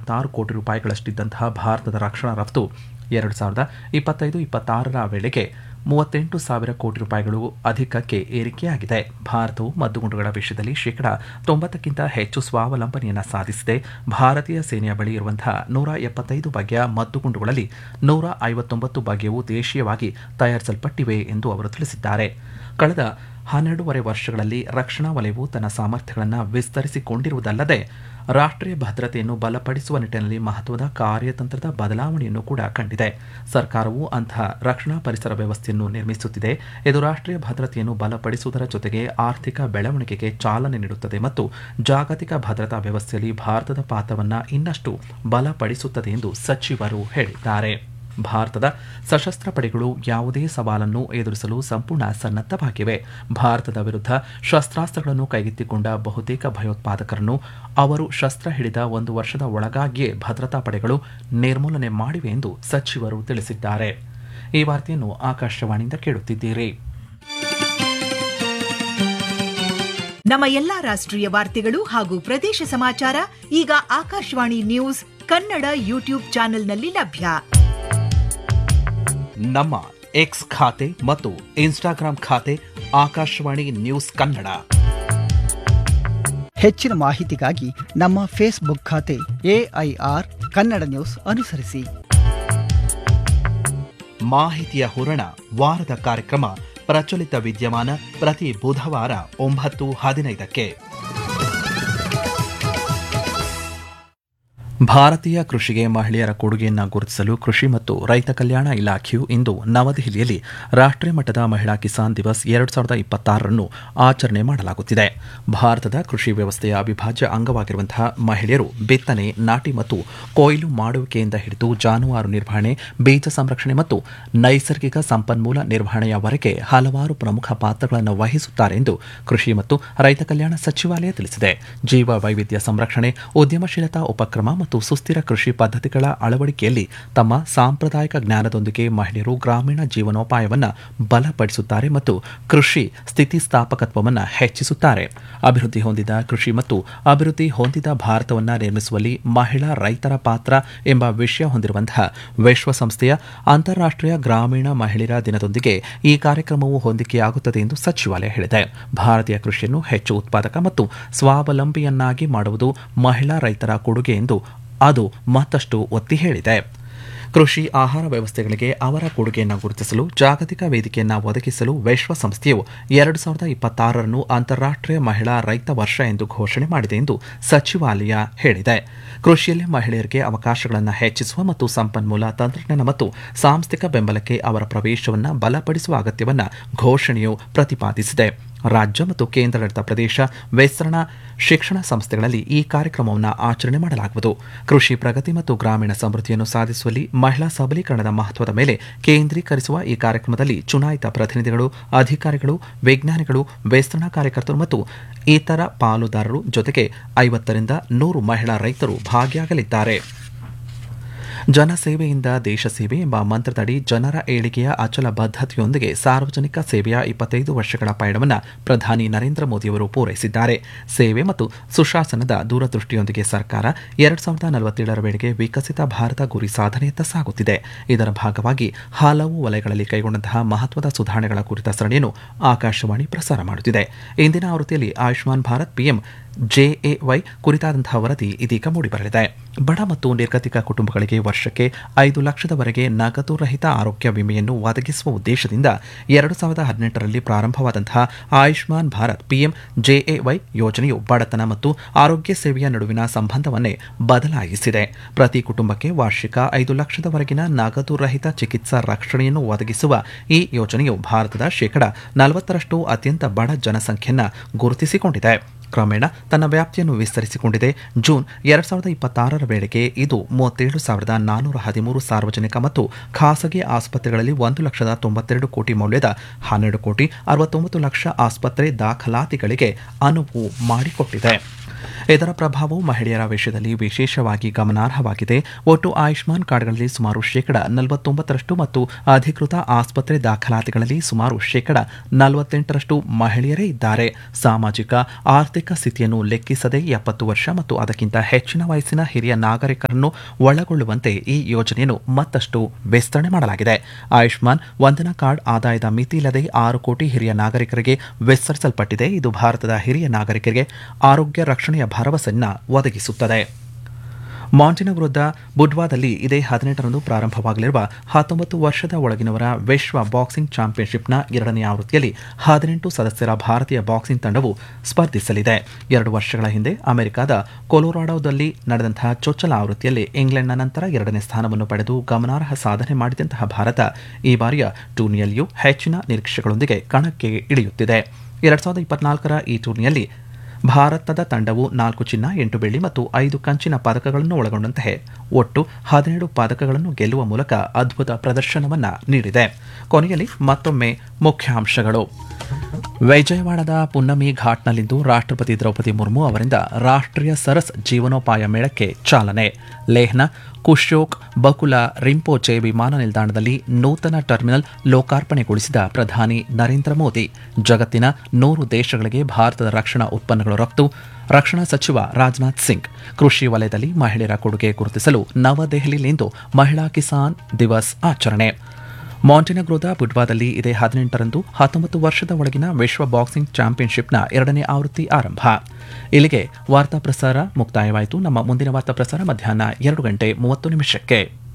ಎಂಬತ್ತಾರು ಕೋಟಿ ರೂಪಾಯಿಗಳಷ್ಟಿದ್ದಂತಹ ಭಾರತದ ರಕ್ಷಣಾ ರಫ್ತು ಎರಡು ಸಾವಿರದ ಇಪ್ಪತ್ತೈದು ಇಪ್ಪತ್ತಾರರ ವೇಳೆಗೆ ಮೂವತ್ತೆಂಟು ಸಾವಿರ ಕೋಟಿ ರೂಪಾಯಿಗಳು ಅಧಿಕಕ್ಕೆ ಏರಿಕೆಯಾಗಿದೆ ಭಾರತವು ಮದ್ದುಗುಂಡುಗಳ ವಿಷಯದಲ್ಲಿ ಶೇಕಡಾ ತೊಂಬತ್ತಕ್ಕಿಂತ ಹೆಚ್ಚು ಸ್ವಾವಲಂಬನೆಯನ್ನು ಸಾಧಿಸಿದೆ ಭಾರತೀಯ ಸೇನೆಯ ಬಳಿ ಇರುವಂತಹ ನೂರ ಎಪ್ಪತ್ತೈದು ಬಗೆಯ ಮದ್ದುಗುಂಡುಗಳಲ್ಲಿ ನೂರ ಐವತ್ತೊಂಬತ್ತು ಬಗೆಯವು ದೇಶೀಯವಾಗಿ ತಯಾರಿಸಲ್ಪಟ್ಟಿವೆ ಎಂದು ಅವರು ತಿಳಿಸಿದ್ದಾರೆ ಕಳೆದ ಹನ್ನೆರಡೂವರೆ ವರ್ಷಗಳಲ್ಲಿ ರಕ್ಷಣಾ ವಲಯವು ತನ್ನ ಸಾಮರ್ಥ್ಯಗಳನ್ನು ವಿಸ್ತರಿಸಿಕೊಂಡಿರುವುದಲ್ಲದೆ ರಾಷ್ಟ್ರೀಯ ಭದ್ರತೆಯನ್ನು ಬಲಪಡಿಸುವ ನಿಟ್ಟಿನಲ್ಲಿ ಮಹತ್ವದ ಕಾರ್ಯತಂತ್ರದ ಬದಲಾವಣೆಯನ್ನು ಕೂಡ ಕಂಡಿದೆ ಸರ್ಕಾರವು ಅಂತಹ ರಕ್ಷಣಾ ಪರಿಸರ ವ್ಯವಸ್ಥೆಯನ್ನು ನಿರ್ಮಿಸುತ್ತಿದೆ ಇದು ರಾಷ್ಟ್ರೀಯ ಭದ್ರತೆಯನ್ನು ಬಲಪಡಿಸುವುದರ ಜೊತೆಗೆ ಆರ್ಥಿಕ ಬೆಳವಣಿಗೆಗೆ ಚಾಲನೆ ನೀಡುತ್ತದೆ ಮತ್ತು ಜಾಗತಿಕ ಭದ್ರತಾ ವ್ಯವಸ್ಥೆಯಲ್ಲಿ ಭಾರತದ ಪಾತ್ರವನ್ನು ಇನ್ನಷ್ಟು ಬಲಪಡಿಸುತ್ತದೆ ಎಂದು ಸಚಿವರು ಹೇಳಿದ್ದಾರೆ ಭಾರತದ ಸಶಸ್ತ್ರ ಪಡೆಗಳು ಯಾವುದೇ ಸವಾಲನ್ನು ಎದುರಿಸಲು ಸಂಪೂರ್ಣ ಸನ್ನದ್ಧವಾಗಿವೆ ಭಾರತದ ವಿರುದ್ಧ ಶಸ್ತ್ರಾಸ್ತ್ರಗಳನ್ನು ಕೈಗೆತ್ತಿಕೊಂಡ ಬಹುತೇಕ ಭಯೋತ್ಪಾದಕರನ್ನು ಅವರು ಶಸ್ತ್ರ ಹಿಡಿದ ಒಂದು ವರ್ಷದ ಒಳಗಾಗಿಯೇ ಭದ್ರತಾ ಪಡೆಗಳು ನಿರ್ಮೂಲನೆ ಮಾಡಿವೆ ಎಂದು ಸಚಿವರು ತಿಳಿಸಿದ್ದಾರೆ ಈ ವಾರ್ತೆಯನ್ನು ಆಕಾಶವಾಣಿಯಿಂದ ಕೇಳುತ್ತಿದ್ದೀರಿ ನಮ್ಮ ಎಲ್ಲಾ ರಾಷ್ಟ್ರೀಯ ವಾರ್ತೆಗಳು ಹಾಗೂ ಪ್ರದೇಶ ಸಮಾಚಾರ ಈಗ ಆಕಾಶವಾಣಿ ನ್ಯೂಸ್ ಕನ್ನಡ ಯೂಟ್ಯೂಬ್ ಚಾನೆಲ್ನಲ್ಲಿ ಲಭ್ಯ ನಮ್ಮ ಎಕ್ಸ್ ಖಾತೆ ಮತ್ತು ಇನ್ಸ್ಟಾಗ್ರಾಂ ಖಾತೆ ಆಕಾಶವಾಣಿ ನ್ಯೂಸ್ ಕನ್ನಡ ಹೆಚ್ಚಿನ ಮಾಹಿತಿಗಾಗಿ ನಮ್ಮ ಫೇಸ್ಬುಕ್ ಖಾತೆ ಎಐಆರ್ ಕನ್ನಡ ನ್ಯೂಸ್ ಅನುಸರಿಸಿ ಮಾಹಿತಿಯ ಹೂರಣ ವಾರದ ಕಾರ್ಯಕ್ರಮ ಪ್ರಚಲಿತ ವಿದ್ಯಮಾನ ಪ್ರತಿ ಬುಧವಾರ ಒಂಬತ್ತು ಹದಿನೈದಕ್ಕೆ ಭಾರತೀಯ ಕೃಷಿಗೆ ಮಹಿಳೆಯರ ಕೊಡುಗೆಯನ್ನು ಗುರುತಿಸಲು ಕೃಷಿ ಮತ್ತು ರೈತ ಕಲ್ಯಾಣ ಇಲಾಖೆಯು ಇಂದು ನವದೆಹಲಿಯಲ್ಲಿ ರಾಷ್ಟ್ರೀಯ ಮಟ್ಟದ ಮಹಿಳಾ ಕಿಸಾನ್ ದಿವಸ್ ಎರಡು ಸಾವಿರದ ಇಪ್ಪತ್ತಾರರನ್ನು ಆಚರಣೆ ಮಾಡಲಾಗುತ್ತಿದೆ ಭಾರತದ ಕೃಷಿ ವ್ಯವಸ್ಥೆಯ ಅವಿಭಾಜ್ಯ ಅಂಗವಾಗಿರುವಂತಹ ಮಹಿಳೆಯರು ಬಿತ್ತನೆ ನಾಟಿ ಮತ್ತು ಕೊಯ್ಲು ಮಾಡುವಿಕೆಯಿಂದ ಹಿಡಿದು ಜಾನುವಾರು ನಿರ್ವಹಣೆ ಬೀಜ ಸಂರಕ್ಷಣೆ ಮತ್ತು ನೈಸರ್ಗಿಕ ಸಂಪನ್ಮೂಲ ನಿರ್ವಹಣೆಯವರೆಗೆ ಹಲವಾರು ಪ್ರಮುಖ ಪಾತ್ರಗಳನ್ನು ವಹಿಸುತ್ತಾರೆ ಎಂದು ಕೃಷಿ ಮತ್ತು ರೈತ ಕಲ್ಯಾಣ ಸಚಿವಾಲಯ ತಿಳಿಸಿದೆ ಜೀವ ವೈವಿಧ್ಯ ಸಂರಕ್ಷಣೆ ಉದ್ಯಮಶೀಲತಾ ಉಪಕ್ರಮ ಮತ್ತು ಸುಸ್ಥಿರ ಕೃಷಿ ಪದ್ಧತಿಗಳ ಅಳವಡಿಕೆಯಲ್ಲಿ ತಮ್ಮ ಸಾಂಪ್ರದಾಯಿಕ ಜ್ಞಾನದೊಂದಿಗೆ ಮಹಿಳೆಯರು ಗ್ರಾಮೀಣ ಜೀವನೋಪಾಯವನ್ನು ಬಲಪಡಿಸುತ್ತಾರೆ ಮತ್ತು ಕೃಷಿ ಸ್ಥಿತಿಸ್ಥಾಪಕತ್ವವನ್ನು ಹೆಚ್ಚಿಸುತ್ತಾರೆ ಅಭಿವೃದ್ಧಿ ಹೊಂದಿದ ಕೃಷಿ ಮತ್ತು ಅಭಿವೃದ್ಧಿ ಹೊಂದಿದ ಭಾರತವನ್ನು ನಿರ್ಮಿಸುವಲ್ಲಿ ಮಹಿಳಾ ರೈತರ ಪಾತ್ರ ಎಂಬ ವಿಷಯ ಹೊಂದಿರುವಂತಹ ವಿಶ್ವಸಂಸ್ಥೆಯ ಅಂತಾರಾಷ್ಟ್ರೀಯ ಗ್ರಾಮೀಣ ಮಹಿಳೆಯರ ದಿನದೊಂದಿಗೆ ಈ ಕಾರ್ಯಕ್ರಮವು ಹೊಂದಿಕೆಯಾಗುತ್ತದೆ ಎಂದು ಸಚಿವಾಲಯ ಹೇಳಿದೆ ಭಾರತೀಯ ಕೃಷಿಯನ್ನು ಹೆಚ್ಚು ಉತ್ಪಾದಕ ಮತ್ತು ಸ್ವಾವಲಂಬಿಯನ್ನಾಗಿ ಮಾಡುವುದು ಮಹಿಳಾ ರೈತರ ಕೊಡುಗೆ ಎಂದು ಅದು ಮತ್ತಷ್ಟು ಒತ್ತಿ ಹೇಳಿದೆ ಕೃಷಿ ಆಹಾರ ವ್ಯವಸ್ಥೆಗಳಿಗೆ ಅವರ ಕೊಡುಗೆಯನ್ನು ಗುರುತಿಸಲು ಜಾಗತಿಕ ವೇದಿಕೆಯನ್ನು ಒದಗಿಸಲು ವಿಶ್ವಸಂಸ್ಥೆಯು ಎರಡು ಸಾವಿರದ ಇಪ್ಪತ್ತಾರರನ್ನು ಅಂತಾರಾಷ್ಟ್ರೀಯ ಮಹಿಳಾ ರೈತ ವರ್ಷ ಎಂದು ಘೋಷಣೆ ಮಾಡಿದೆ ಎಂದು ಸಚಿವಾಲಯ ಹೇಳಿದೆ ಕೃಷಿಯಲ್ಲಿ ಮಹಿಳೆಯರಿಗೆ ಅವಕಾಶಗಳನ್ನು ಹೆಚ್ಚಿಸುವ ಮತ್ತು ಸಂಪನ್ಮೂಲ ತಂತ್ರಜ್ಞಾನ ಮತ್ತು ಸಾಂಸ್ಥಿಕ ಬೆಂಬಲಕ್ಕೆ ಅವರ ಪ್ರವೇಶವನ್ನು ಬಲಪಡಿಸುವ ಅಗತ್ಯವನ್ನು ಘೋಷಣೆಯು ಪ್ರತಿಪಾದಿಸಿದೆ ರಾಜ್ಯ ಮತ್ತು ಕೇಂದ್ರಾಡಳಿತ ಪ್ರದೇಶ ವಿಸ್ತರಣಾ ಶಿಕ್ಷಣ ಸಂಸ್ಥೆಗಳಲ್ಲಿ ಈ ಕಾರ್ಯಕ್ರಮವನ್ನು ಆಚರಣೆ ಮಾಡಲಾಗುವುದು ಕೃಷಿ ಪ್ರಗತಿ ಮತ್ತು ಗ್ರಾಮೀಣ ಸಮೃದ್ಧಿಯನ್ನು ಸಾಧಿಸುವಲ್ಲಿ ಮಹಿಳಾ ಸಬಲೀಕರಣದ ಮಹತ್ವದ ಮೇಲೆ ಕೇಂದ್ರೀಕರಿಸುವ ಈ ಕಾರ್ಯಕ್ರಮದಲ್ಲಿ ಚುನಾಯಿತ ಪ್ರತಿನಿಧಿಗಳು ಅಧಿಕಾರಿಗಳು ವಿಜ್ಞಾನಿಗಳು ವಿಸ್ತರಣಾ ಕಾರ್ಯಕರ್ತರು ಮತ್ತು ಇತರ ಪಾಲುದಾರರು ಜೊತೆಗೆ ಐವತ್ತರಿಂದ ನೂರು ಮಹಿಳಾ ರೈತರು ಭಾಗಿಯಾಗಲಿದ್ದಾರೆ ಜನಸೇವೆಯಿಂದ ದೇಶ ಸೇವೆ ಎಂಬ ಮಂತ್ರದಡಿ ಜನರ ಏಳಿಗೆಯ ಅಚಲ ಬದ್ಧತೆಯೊಂದಿಗೆ ಸಾರ್ವಜನಿಕ ಸೇವೆಯ ಇಪ್ಪತ್ತೈದು ವರ್ಷಗಳ ಪಯಣವನ್ನು ಪ್ರಧಾನಿ ನರೇಂದ್ರ ಮೋದಿಯವರು ಪೂರೈಸಿದ್ದಾರೆ ಸೇವೆ ಮತ್ತು ಸುಶಾಸನದ ದೂರದೃಷ್ಟಿಯೊಂದಿಗೆ ಸರ್ಕಾರ ಎರಡ್ ಸಾವಿರದ ನಲವತ್ತೇಳರ ವೇಳೆಗೆ ವಿಕಸಿತ ಭಾರತ ಗುರಿ ಸಾಧನೆಯತ್ತ ಸಾಗುತ್ತಿದೆ ಇದರ ಭಾಗವಾಗಿ ಹಲವು ವಲಯಗಳಲ್ಲಿ ಕೈಗೊಂಡಂತಹ ಮಹತ್ವದ ಸುಧಾರಣೆಗಳ ಕುರಿತ ಸರಣಿಯನ್ನು ಆಕಾಶವಾಣಿ ಪ್ರಸಾರ ಮಾಡುತ್ತಿದೆ ಇಂದಿನ ಆವೃತ್ತಿಯಲ್ಲಿ ಆಯುಷ್ಮಾನ್ ಭಾರತ್ ಪಿಎಂ ಜೆಎವೈ ಕುರಿತಾದಂತಹ ವರದಿ ಇದೀಗ ಮೂಡಿಬರಲಿದೆ ಬಡ ಮತ್ತು ನಿರ್ಗತಿಕ ಕುಟುಂಬಗಳಿಗೆ ವರ್ಷಕ್ಕೆ ಐದು ಲಕ್ಷದವರೆಗೆ ನಗದು ರಹಿತ ಆರೋಗ್ಯ ವಿಮೆಯನ್ನು ಒದಗಿಸುವ ಉದ್ದೇಶದಿಂದ ಎರಡು ಸಾವಿರದ ಹದಿನೆಂಟರಲ್ಲಿ ಪ್ರಾರಂಭವಾದಂತಹ ಆಯುಷ್ಮಾನ್ ಭಾರತ್ ಪಿಎಂ ಜೆಎವೈ ಯೋಜನೆಯು ಬಡತನ ಮತ್ತು ಆರೋಗ್ಯ ಸೇವೆಯ ನಡುವಿನ ಸಂಬಂಧವನ್ನೇ ಬದಲಾಯಿಸಿದೆ ಪ್ರತಿ ಕುಟುಂಬಕ್ಕೆ ವಾರ್ಷಿಕ ಐದು ಲಕ್ಷದವರೆಗಿನ ನಗದು ರಹಿತ ಚಿಕಿತ್ಸಾ ರಕ್ಷಣೆಯನ್ನು ಒದಗಿಸುವ ಈ ಯೋಜನೆಯು ಭಾರತದ ಶೇಕಡ ನಲವತ್ತರಷ್ಟು ಅತ್ಯಂತ ಬಡ ಜನಸಂಖ್ಯೆಯನ್ನು ಗುರುತಿಸಿಕೊಂಡಿದೆ ಕ್ರಮೇಣ ತನ್ನ ವ್ಯಾಪ್ತಿಯನ್ನು ವಿಸ್ತರಿಸಿಕೊಂಡಿದೆ ಜೂನ್ ಎರಡ್ ಸಾವಿರದ ಇಪ್ಪತ್ತಾರರ ವೇಳೆಗೆ ಇದು ಮೂವತ್ತೇಳು ಸಾವಿರದ ನಾನ್ನೂರ ಹದಿಮೂರು ಸಾರ್ವಜನಿಕ ಮತ್ತು ಖಾಸಗಿ ಆಸ್ಪತ್ರೆಗಳಲ್ಲಿ ಒಂದು ಲಕ್ಷದ ತೊಂಬತ್ತೆರಡು ಕೋಟಿ ಮೌಲ್ಯದ ಹನ್ನೆರಡು ಕೋಟಿ ಅರವತ್ತೊಂಬತ್ತು ಲಕ್ಷ ಆಸ್ಪತ್ರೆ ದಾಖಲಾತಿಗಳಿಗೆ ಅನುವು ಮಾಡಿಕೊಟ್ಟಿದೆ ಇದರ ಪ್ರಭಾವವು ಮಹಿಳೆಯರ ವಿಷಯದಲ್ಲಿ ವಿಶೇಷವಾಗಿ ಗಮನಾರ್ಹವಾಗಿದೆ ಒಟ್ಟು ಆಯುಷ್ಮಾನ್ ಕಾರ್ಡ್ಗಳಲ್ಲಿ ಸುಮಾರು ಶೇಕಡ ನಲವತ್ತೊಂಬತ್ತರಷ್ಟು ಮತ್ತು ಅಧಿಕೃತ ಆಸ್ಪತ್ರೆ ದಾಖಲಾತಿಗಳಲ್ಲಿ ಸುಮಾರು ಶೇಕಡ ನಲವತ್ತೆಂಟರಷ್ಟು ಮಹಿಳೆಯರೇ ಇದ್ದಾರೆ ಸಾಮಾಜಿಕ ಆರ್ಥಿಕ ಸ್ಥಿತಿಯನ್ನು ಲೆಕ್ಕಿಸದೆ ಎಪ್ಪತ್ತು ವರ್ಷ ಮತ್ತು ಅದಕ್ಕಿಂತ ಹೆಚ್ಚಿನ ವಯಸ್ಸಿನ ಹಿರಿಯ ನಾಗರಿಕರನ್ನು ಒಳಗೊಳ್ಳುವಂತೆ ಈ ಯೋಜನೆಯನ್ನು ಮತ್ತಷ್ಟು ವಿಸ್ತರಣೆ ಮಾಡಲಾಗಿದೆ ಆಯುಷ್ಮಾನ್ ವಂದನಾ ಕಾರ್ಡ್ ಆದಾಯದ ಮಿತಿ ಇಲ್ಲದೆ ಆರು ಕೋಟಿ ಹಿರಿಯ ನಾಗರಿಕರಿಗೆ ವಿಸ್ತರಿಸಲ್ಪಟ್ಟಿದೆ ಇದು ಭಾರತದ ಹಿರಿಯ ನಾಗರಿಕರಿಗೆ ಆರೋಗ್ಯ ರಕ್ಷಣೆಯ ಭರವಸೆಯನ್ನು ಒದಗಿಸುತ್ತದೆ ಮಾಂಟಿನ ವಿರುದ್ಧ ಬುಡ್ವಾದಲ್ಲಿ ಇದೇ ಹದಿನೆಂಟರಂದು ಪ್ರಾರಂಭವಾಗಲಿರುವ ಹತ್ತೊಂಬತ್ತು ವರ್ಷದ ಒಳಗಿನವರ ವಿಶ್ವ ಬಾಕ್ಸಿಂಗ್ ಚಾಂಪಿಯನ್ಶಿಪ್ನ ಎರಡನೇ ಆವೃತ್ತಿಯಲ್ಲಿ ಹದಿನೆಂಟು ಸದಸ್ಯರ ಭಾರತೀಯ ಬಾಕ್ಸಿಂಗ್ ತಂಡವು ಸ್ಪರ್ಧಿಸಲಿದೆ ಎರಡು ವರ್ಷಗಳ ಹಿಂದೆ ಅಮೆರಿಕದ ಕೊಲೊರಾಡೋದಲ್ಲಿ ನಡೆದಂತಹ ಚೊಚ್ಚಲ ಆವೃತ್ತಿಯಲ್ಲಿ ಇಂಗ್ಲೆಂಡ್ನ ನಂತರ ಎರಡನೇ ಸ್ಥಾನವನ್ನು ಪಡೆದು ಗಮನಾರ್ಹ ಸಾಧನೆ ಮಾಡಿದಂತಹ ಭಾರತ ಈ ಬಾರಿಯ ಟೂರ್ನಿಯಲ್ಲಿಯೂ ಹೆಚ್ಚಿನ ನಿರೀಕ್ಷೆಗಳೊಂದಿಗೆ ಕಣಕ್ಕೆ ಇಳಿಯುತ್ತಿದೆ ಎರಡ್ ಸಾವಿರದ ಇಪ್ಪತ್ನಾಲ್ಕರ ಈ ಟೂರ್ನಿಯಲ್ಲಿ ಭಾರತದ ತಂಡವು ನಾಲ್ಕು ಚಿನ್ನ ಎಂಟು ಬೆಳ್ಳಿ ಮತ್ತು ಐದು ಕಂಚಿನ ಪದಕಗಳನ್ನು ಒಳಗೊಂಡಂತೆ ಒಟ್ಟು ಹದಿನೇಳು ಪದಕಗಳನ್ನು ಗೆಲ್ಲುವ ಮೂಲಕ ಅದ್ಭುತ ಪ್ರದರ್ಶನವನ್ನ ನೀಡಿದೆ ಕೊನೆಯಲ್ಲಿ ಮತ್ತೊಮ್ಮೆ ಮುಖ್ಯಾಂಶಗಳು ವಿಜಯವಾಡದ ಪುನ್ನಮಿ ಘಾಟ್ನಲ್ಲಿಂದು ರಾಷ್ಟ್ರಪತಿ ದ್ರೌಪದಿ ಮುರ್ಮು ಅವರಿಂದ ರಾಷ್ಟ್ರೀಯ ಸರಸ್ ಜೀವನೋಪಾಯ ಮೇಳಕ್ಕೆ ಚಾಲನೆ ಲೇಹ್ನ ಕುಶೋಕ್ ಬಕುಲ ರಿಂಪೋಚೆ ವಿಮಾನ ನಿಲ್ದಾಣದಲ್ಲಿ ನೂತನ ಟರ್ಮಿನಲ್ ಲೋಕಾರ್ಪಣೆಗೊಳಿಸಿದ ಪ್ರಧಾನಿ ನರೇಂದ್ರ ಮೋದಿ ಜಗತ್ತಿನ ನೂರು ದೇಶಗಳಿಗೆ ಭಾರತದ ರಕ್ಷಣಾ ಉತ್ಪನ್ನಗಳು ರಫ್ತು ರಕ್ಷಣಾ ಸಚಿವ ರಾಜನಾಥ್ ಸಿಂಗ್ ಕೃಷಿ ವಲಯದಲ್ಲಿ ಮಹಿಳೆಯರ ಕೊಡುಗೆ ಗುರುತಿಸಲು ನವದೆಹಲಿಯಲ್ಲಿಂದು ಮಹಿಳಾ ಕಿಸಾನ್ ದಿವಸ್ ಆಚರಣೆ ಮಾಂಟಿನೆಗ್ರೋದ ಬುಡ್ವಾದಲ್ಲಿ ಇದೇ ಹದಿನೆಂಟರಂದು ಹತ್ತೊಂಬತ್ತು ವರ್ಷದ ಒಳಗಿನ ವಿಶ್ವ ಬಾಕ್ಸಿಂಗ್ ಚಾಂಪಿಯನ್ಶಿಪ್ನ ಎರಡನೇ ಆವೃತ್ತಿ ಆರಂಭ ಇಲ್ಲಿಗೆ ವಾರ್ತಾ ಪ್ರಸಾರ ಮುಕ್ತಾಯವಾಯಿತು ನಮ್ಮ ಮುಂದಿನ ವಾರ್ತಾ ಪ್ರಸಾರ ಮಧ್ಯಾಹ್ನ ಎರಡು ಗಂಟೆ ಮೂವತ್ತು ನಿಮಿಷಕ್ಕೆ